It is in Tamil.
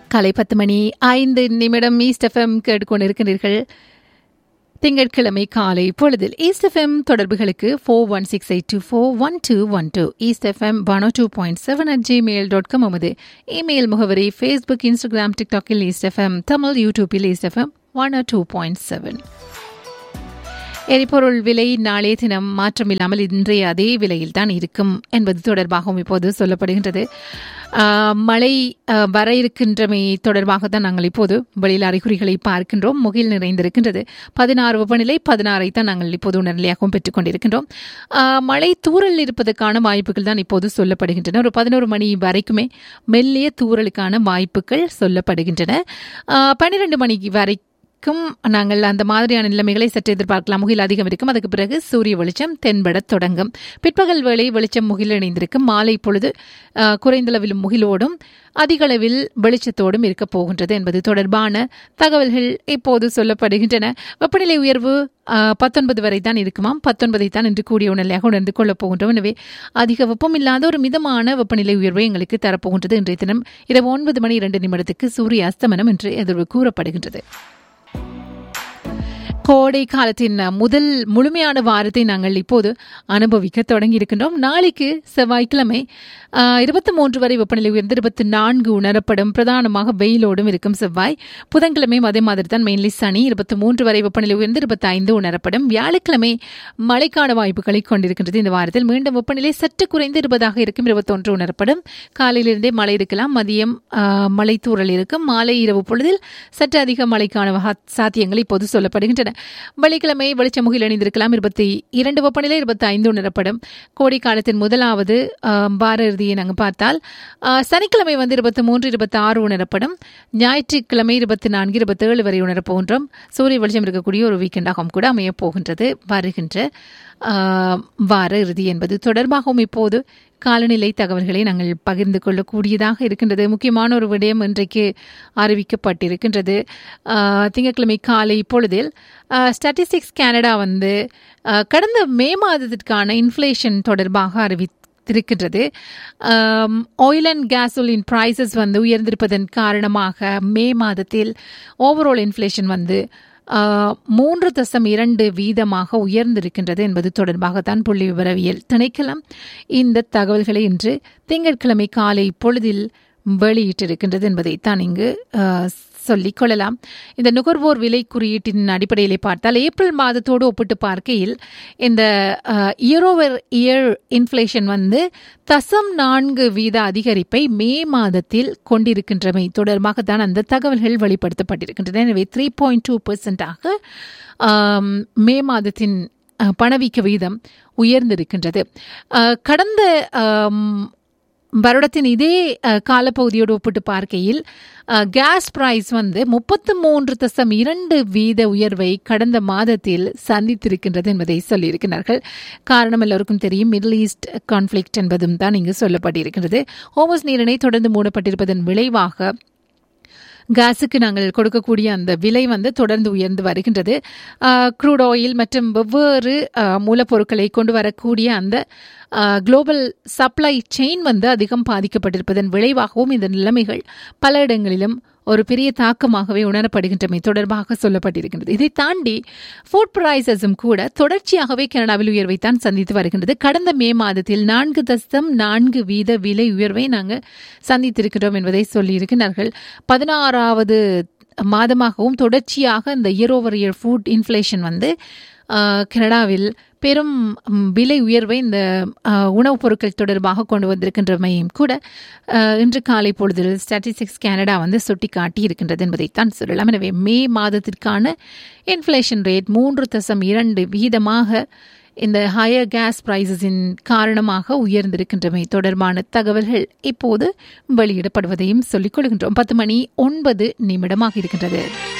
காலை பத்து மணி ஐந்து நிமிடம் ஈஸ்ட் எஃப்எம் கேட்டுக்கொண்டிருக்கிறீர்கள் திங்கட்கிழமை காலை பொழுதில் ஈஸ்ட் எஃப்எம் தொடர்புகளுக்கு four one six eight two four one two one two east FM one two point seven at Gmail dot com நமது இமெயில் முகவரி ஃபேஸ்புக் இன்ஸ்டாகிராம் டிக்டாக்கில் ஈஸ்ட் எஃப்எம் தமிழ் யூடியூப்பில் east FM one two point seven எரிபொருள் விலை நாளைய தினம் மாற்றமில்லாமல் இன்றைய அதே விலையில் தான் இருக்கும் என்பது தொடர்பாகவும் இப்போது சொல்லப்படுகின்றது ஆஹ், மழை ஆஹ், வர இருக்கின்றமை தொடர்பாக தான் நாங்கள் இப்போது வெளியில் அறிகுறிகளை பார்க்கின்றோம் முகில் நிறைந்திருக்கின்றது பதினாறு வெப்பநிலை பதினாறை தான் நாங்கள் இப்போது உணர்நிலையாகவும் பெற்றுக் கொண்டிருக்கின்றோம் ஆஹ், மழை தூறல் இருப்பதற்கான வாய்ப்புகள் தான் இப்போது சொல்லப்படுகின்றன ஒரு பதினோரு மணி வரைக்குமே மெல்லிய தூறலுக்கான வாய்ப்புகள் சொல்லப்படுகின்றன ஆஹ், பன்னிரண்டு மணிக்கு வரை க்கும் நாங்கள் அந்த மாதிரியான நிலைமைகளை சற்று எதிர்பார்க்கலாம் முகில் அதிகம் இருக்கும் அதுக்கு பிறகு சூரிய வெளிச்சம் தென்படத் தொடங்கும் பிற்பகல் வேளை வெளிச்சம் முகில் இணைந்திருக்கும் மாலை பொழுது அஹ், குறைந்தளவிலும் முகிலோடும் அதிக அளவில் வெளிச்சத்தோடும் இருக்கப் போகின்றது என்பது தொடர்பான தகவல்கள் இப்போது சொல்லப்படுகின்றன வெப்பநிலை உயர்வு அஹ், பத்தொன்பது வரை தான் இருக்குமாம் பத்தொன்பதை தான் இன்று கூடிய உணர்நிலையாக உணர்ந்து கொள்ளப் போகின்றோம் எனவே அதிக வெப்பம் இல்லாத ஒரு மிதமான வெப்பநிலை உயர்வை எங்களுக்கு தரப்போகின்றது இன்றைய தினம் இரவு ஒன்பது மணி இரண்டு நிமிடத்துக்கு சூரிய அஸ்தமனம் என்று எதிர்வு கூறப்படுகின்றது கோடை காலத்தின் முதல் முழுமையான வாரத்தை நாங்கள் இப்போது அனுபவிக்க தொடங்கி இருக்கின்றோம் நாளைக்கு செவ்வாய்க்கிழமை இருபத்தி மூன்று வரை வெப்பநிலை உயர்ந்து இருபத்தி நான்கு உணரப்படும் பிரதானமாக வெயிலோடும் இருக்கும் செவ்வாய் புதன்கிழமையும் அதே மாதிரி தான் மெயின்லி சனி இருபத்தி மூன்று வரை வெப்பநிலை உயர்ந்து இருபத்தி ஐந்து உணரப்படும் வியாழக்கிழமை மழைக்கான வாய்ப்புகளை கொண்டிருக்கின்றது இந்த வாரத்தில் மீண்டும் வெப்பநிலை சற்று குறைந்து இருபதாக இருக்கும் இருபத்தொன்று உணரப்படும் காலையிலிருந்தே மழை இருக்கலாம் மதியம் ஆ, மழை தூறல் இருக்கும் மாலை இரவு பொழுதில் சற்று அதிக மழைக்கான வகா- சாத்தியங்கள் இப்போது சொல்லப்படுகின்றன வெள்ளிக்கிழமை வெளிச்ச முகில் அணிந்திருக்கலாம் இருபத்தி இரண்டு வெப்பநிலை இருபத்தி ஐந்து உணரப்படும் கோடை காலத்தின் முதலாவது ஆ, வார இறுதியை நாங்கள் பார்த்தால் ஆ, சனிக்கிழமை வந்து இருபத்தி மூன்று இருபத்தி ஆறு உணரப்படும் ஞாயிற்றுக்கிழமை இருபத்தி நான்கு இருபத்தி ஏழு வரை உணரப்போகின்றோம் சூரிய வெளிச்சம் இருக்கக்கூடிய ஒரு வீக்கெண்டாகவும் கூட அமையப் போகின்றது வருகின்ற ஆ, வார இறுதி என்பது தொடர்பாகவும் இப்போது காலநிலை தகவல்களை நாங்கள் பகிர்ந்து கொள்ளக்கூடியதாக இருக்கின்றது முக்கியமான ஒரு விடயம் இன்றைக்கு அறிவிக்கப்பட்டிருக்கின்றது ஆ, திங்கட்கிழமை காலை பொழுதில் ஸ்டாட்டிஸ்டிக்ஸ் கனடா வந்து ஆ, கடந்த மே மாதத்திற்கான இன்ஃப்ளேஷன் தொடர்பாக அறிவித்திருக்கின்றது ஆயில் அண்ட் கேசோலின் ப்ரைசஸ் வந்து உயர்ந்திருப்பதன் காரணமாக மே மாதத்தில் ஓவரால் இன்ஃப்ளேஷன் வந்து ஆஹ், மூன்று தசம் இரண்டு வீதமாக உயர்ந்திருக்கின்றது என்பது தொடர்பாகத்தான் புள்ளி விவரவியல் திணைக்களம் இந்த தகவல்களை இன்று திங்கட்கிழமை காலை பொழுதில் வெளியிட்டிருக்கின்றது என்பதைத்தான் இங்கு ஆஹ், சொல்லிக் கொள்ளலாம் இந்த நுகர்வோர் விலை குறியீட்டின் அடிப்படையிலே பார்த்தால் ஏப்ரல் மாதத்தோடு ஒப்பிட்டு பார்க்கையில் இந்த இயர் ஓவர் இயர் இன்ஃப்ளேஷன் வந்து தசம் நான்கு வீத அதிகரிப்பை மே மாதத்தில் கொண்டிருக்கின்றமை தொடர்பாக தான் அந்த தகவல்கள் வெளிப்படுத்தப்பட்டிருக்கின்றன எனவே த்ரீ பாயிண்ட் டூ பெர்சென்டாக மே மாதத்தின் அஹ், பணவீக்க வீதம் உயர்ந்திருக்கின்றது அஹ், கடந்த ஆம், வருடத்தின் இதே அஹ், காலப்பகுதியோடு ஒப்பிட்டு பார்க்கையில் அஹ், கேஸ் பிரைஸ் வந்து முப்பத்து மூன்று தசம் இரண்டு வீத உயர்வை கடந்த மாதத்தில் சந்தித்திருக்கின்றது என்பதை சொல்லியிருக்கிறார்கள் காரணம் எல்லோருக்கும் தெரியும் மிடில் ஈஸ்ட் கான்ஃப்ளிக்ட் என்பதும் தான் இங்கு சொல்லப்பட்டிருக்கின்றது ஹோமஸ் நீரிணை தொடர்ந்து மூடப்பட்டிருப்பதன் விளைவாக கேஸுக்கு நாங்கள் கொடுக்கக்கூடிய அந்த விலை வந்து தொடர்ந்து உயர்ந்து வருகின்றது க்ரூட் ஆயில் மற்றும் வெவ்வேறு ஆஹ், மூலப்பொருட்களை கொண்டு வரக்கூடிய அந்த குளோபல் சப்ளை செயின் வந்து அதிகம் பாதிக்கப்பட்டிருப்பதன் விளைவாகவும் இந்த நிலைமைகள் பல இடங்களிலும் ஒரு பெரிய தாக்கமாகவே உணரப்படுகின்றமை தொடர்பாக சொல்லப்பட்டிருக்கின்றது இதை தாண்டி ஃபுட் பிரைசஸும் கூட தொடர்ச்சியாகவே கனடாவில் உயர்வைத்தான் சந்தித்து வருகின்றது கடந்த மே மாதத்தில் நான்கு தசம் நான்கு வீத விலை உயர்வை நாங்கள் சந்தித்திருக்கிறோம் என்பதை சொல்லியிருக்கிறார்கள் பதினாறாவது மாதமாகவும் தொடர்ச்சியாக இந்த year over year food inflation வந்து ஆஹ், கனடாவில் பெரும் ம், விலை உயர்வை இந்த ஆஹ், உணவுப் பொருட்கள் தொடர்பாக கொண்டு வந்திருக்கின்றமையும் கூட ஆஹ், இன்று காலை பொழுதில் ஸ்டாட்டிஸ்டிக்ஸ் கனடா வந்து சுட்டிக்காட்டி இருக்கின்றது என்பதைத்தான் சொல்லலாம் எனவே மே மாதத்திற்கான இன்ஃப்ளேஷன் ரேட் மூன்று தசம் இரண்டு வீதமாக இந்த ஹையர் கேஸ் பிரைசஸின் காரணமாக உயர்ந்திருக்கின்றமை தொடர்பான தகவல்கள் இப்போது வெளியிடப்படுவதையும் சொல்லிக் கொள்கின்றோம் பத்து மணி ஒன்பது நிமிடமாக இருக்கின்றது